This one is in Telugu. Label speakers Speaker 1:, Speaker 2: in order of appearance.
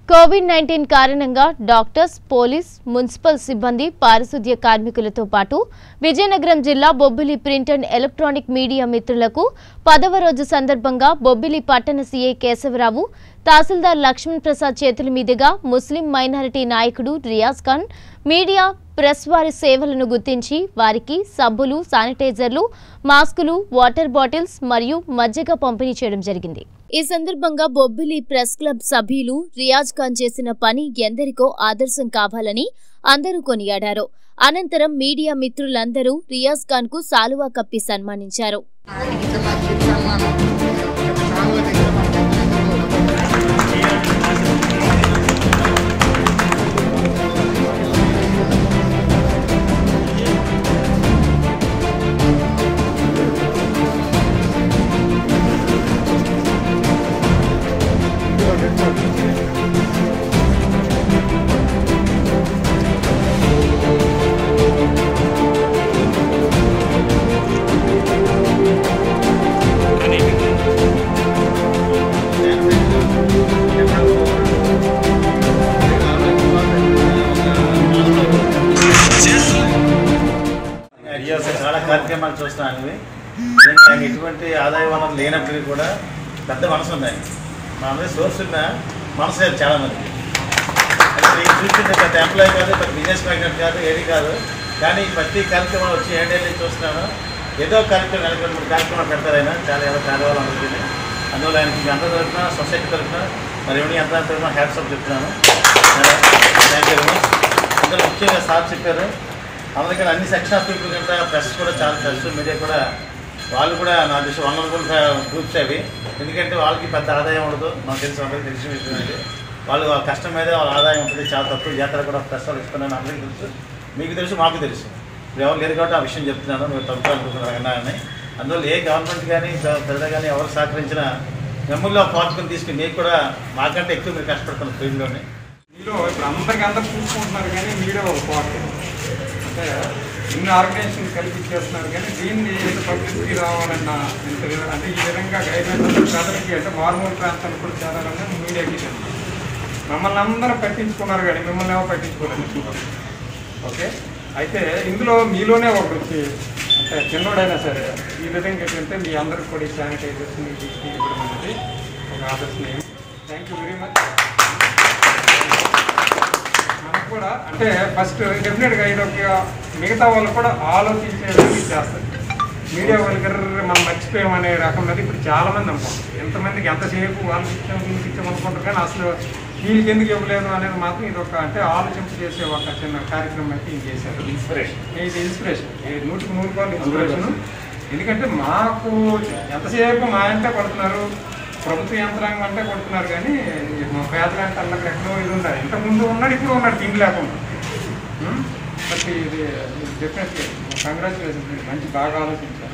Speaker 1: కోవిడ్ నైన్టీన్ కారణంగా డాక్టర్స్ పోలీస్ మున్సిపల్ సిబ్బంది పారిశుద్ధ్య కార్మికులతో పాటు విజయనగరం జిల్లా Bobbili print and electronic media మిత్రులకు పదవ రోజు సందర్భంగా బొబ్బిలి పట్టణ సీఐ కేశవరావు తహసీల్దార్ లక్ష్మణ్ ప్రసాద్ చేతుల మీదుగా ముస్లిం మైనారిటీ నాయకుడు రియాజ్ ఖాన్ మీడియా ప్రెస్ వారి సేవలను గుర్తించి వారికి సబ్బులు శానిటైజర్లు మాస్కులు వాటర్ బాటిల్స్ మరియు మజ్జిగ పంపిణీ చేయడం జరిగింది ఈ సందర్భంగా బొబ్బిలి ప్రెస్ క్లబ్ సభ్యులు రియాజ్ ఖాన్ చేసిన పని ఎందరికో ఆదర్శం కావాలని అందరూ కొనియాడారు అనంతరం మీడియా మిత్రులందరూ రియాజ్ ఖాన్ కు సాలువా కప్పి సన్మానించారు
Speaker 2: రియాస్ చాలా కార్యక్రమాలు చూస్తున్నాను ఇవి నేను ఆయన ఎటువంటి ఆదాయ వనరు లేనప్పటికీ కూడా పెద్ద మనసు ఉంది ఆయన మా అందరి సోర్స్ ఉన్న మనసు లేదు చాలా మందికి అంటే ఈ చూస్తుంటే పెద్ద ఎంప్లాయీ కాదు పెద్ద బిజినెస్ మ్యాగ్నెట్ కాదు ఏది కాదు కానీ ప్రతి కార్యక్రమం వచ్చి ఏంటంటే చూస్తున్నాను ఏదో కార్యక్రమం నెలకొండ మూడు కార్యక్రమాలు పెడతారు ఆయన చాలా ఏదో కార్యక్రమాలు అందుకని అందువల్ల ఆయనకి మీ అందరి తరఫున సొసైటీ తరఫున మరి ఎవరి ఎంత తరఫున హ్యాట్సప్ చెప్తున్నాను థ్యాంక్ యూ వెరీ మచ్ అందులో ముఖ్యంగా సార్ చెప్పారు అందుకని అన్ని సెక్షన్ ఆఫ్ పీపుల్ కంటే ప్రెస్ కూడా చాలా ప్రెస్ మీడియా కూడా వాళ్ళు కూడా నా దృష్టి వనరబుల్ గ్రూప్స్ అవి ఎందుకంటే వాళ్ళకి పెద్ద ఆదాయం ఉండదు నాకు తెలిసి అందరికీ తెలిసిన విషయం అండి వాళ్ళు ఆ కష్టం మీద వాళ్ళ ఆదాయం ఉంటుంది చాలా తక్కువ జాతర కూడా ప్రెస్ వాళ్ళు ఇస్తున్నాను అందరికీ తెలుసు మీకు తెలుసు మాకు తెలుసు ఇప్పుడు ఎవరు లేరు కాబట్టి ఆ విషయం చెప్తున్నాను మీరు తప్పు అనుకుంటున్నారు అని అందువల్ల ఏ గవర్నమెంట్ కానీ ప్రజలు కానీ ఎవరు సహకరించినా మిమ్మల్ని ఆ పార్టీని తీసుకుని మీకు కూడా మాకంటే ఎక్కువ మీరు కష్టపడుతున్నారు ఫీల్డ్లోనే
Speaker 3: మీలో ఇప్పుడు అందరికి అందరు చూసుకుంటున్నారు కానీ మీడియా ఒక పార్ట్ అంటే ఇన్ని ఆర్గనైజేషన్ కలిపి చేస్తున్నారు కానీ దీన్ని పబ్లిసిటీ రావాలన్న ఇంత విధంగా అంటే ఈ విధంగా గైడ్లైన్స్ ప్రజలకి అంటే మారుమూల ప్రాంతాలకు కూడా చేరాలన్నా మీడియాకి తెలుసు మమ్మల్ని అందరూ పట్టించుకున్నారు కానీ మిమ్మల్ని ఏమో పట్టించుకోలేదు ఓకే అయితే ఇందులో మీలోనే ఒకటి వచ్చి అంటే చిన్నోడైనా సరే ఈ విధంగా ఏంటంటే మీ అందరికి కూడా ఈ శానిటైజర్స్ ఇవ్వడం అనేది ఒక ఆదర్శనీయం థ్యాంక్ యూ వెరీ మచ్ మనకు కూడా అంటే ఫస్ట్ డెఫినెట్గా ఇది ఒక మిగతా వాళ్ళు కూడా ఆలోచించే విధంగా చేస్తారు మీడియా వాళ్ళకి మనం మర్చిపోయామనే రకం మీద ఇప్పుడు చాలా మంది అనుకుంటారు ఎంతమందికి ఎంతసేపు వాళ్ళకి ఇచ్చాం వీళ్ళకి ఇచ్చాం అనుకుంటారు కానీ అసలు వీళ్ళకి ఎందుకు ఇవ్వలేదు అనేది మాత్రం ఇది ఒక అంటే ఆలోచింపు చేసే ఒక చిన్న కార్యక్రమం అయితే ఇది చేశారు
Speaker 2: ఇన్స్పిరేషన్
Speaker 3: ఇది ఇన్స్పిరేషన్ ఇది నూటికి నూరు రూపాయలు ఇన్స్పిరేషన్ ఎందుకంటే మాకు ఎంతసేపు మా అంటే కొడుతున్నారు ప్రభుత్వ యంత్రాంగం అంటే కొడుతున్నారు కానీ మా పేదలంటే అల్లకి ఎక్కడో ఇది ఉండాలి ఇంతకుముందు ఉన్నాడు ఇప్పుడు ఉన్నాడు తిండి లేకుండా బట్ ఇది డెఫినెట్లీ కంగ్రాచులేషన్ మంచి బాగా ఆలోచించారు